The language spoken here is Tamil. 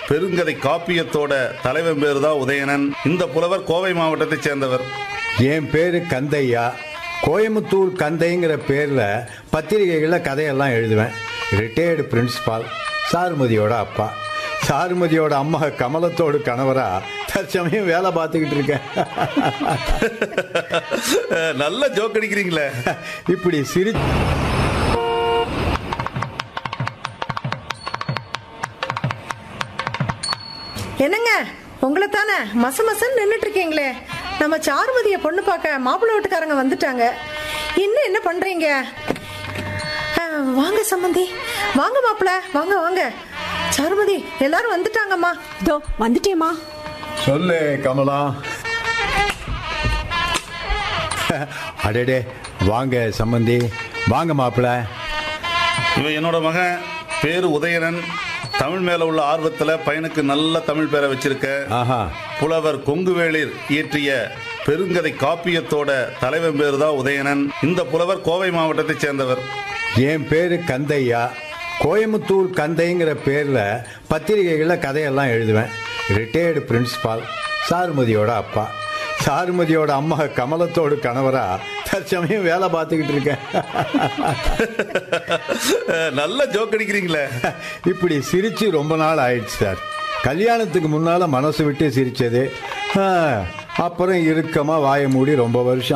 பெருங்கதை காப்பியத்தோட தலைவன் பேரு தான் உதயணன் இந்த புலவர் கோவை மாவட்டத்தைச் சேர்ந்தவர் என் பேரு கந்தையா கோயம்புத்தூர் கந்தைங்கிற பேர்ல பத்திரிகைகளில் கதையெல்லாம் எழுதுவேன் ரிட்டையர்டு பிரின்சிபால் சாருமதியோட அப்பா சாருமதியோட அம்மா கமலத்தோடு கணவரா தற்சமயம் வேலை பார்த்துக்கிட்டு இருக்கேன் நல்ல ஜோக் அடிக்கிறீங்களே இப்படி சிரி என்னங்க உங்களை தானே மச மசன்னு நின்றுட்டு இருக்கீங்களே நம்ம சாருமதிய பொண்ணு பார்க்க மாப்பிள்ளை வீட்டுக்காரங்க வந்துட்டாங்க இன்னும் என்ன பண்றீங்க ஆ, வாங்க சம்மந்தி வாங்க மாப்பிள்ள வாங்க வாங்க சாருமதி எல்லாரும் வந்துட்டாங்கம்மா இதோ வந்துட்டேம்மா சொல்லு கமலா அடடே வாங்க சம்மந்தி வாங்க மாப்பிள்ள இவன் என்னோட மகன் பேரு உதயணன் தமிழ் மேல உள்ள ஆர்வத்துல பையனுக்கு நல்ல தமிழ் பேரை வச்சிருக்க ஆஹா புலவர் கொங்குவேளிர் இயற்றிய பெருங்கதை காப்பியத்தோட தலைவன் பேரு தான் உதயணன் இந்த புலவர் கோவை மாவட்டத்தைச் சேர்ந்தவர் என் பேரு கந்தையா கோயம்புத்தூர் கந்தைங்கிற பேர்ல பத்திரிகைகளில் கதையெல்லாம் எழுதுவேன் ரிட்டையர்டு பிரின்சிபால் சாருமதியோட அப்பா சாருமதியோட அம்மா கமலத்தோடு கணவரா தற்சமயம் வேலை பார்த்துக்கிட்டு இருக்கேன் நல்ல ஜோக் அடிக்கிறீங்களே இப்படி சிரிச்சு ரொம்ப நாள் ஆயிடுச்சு சார் கல்யாணத்துக்கு முன்னால மனசு விட்டு சிரிச்சது ஆ, அப்புறம் இறுக்கமா வாயை மூடி ரொம்ப வருஷம்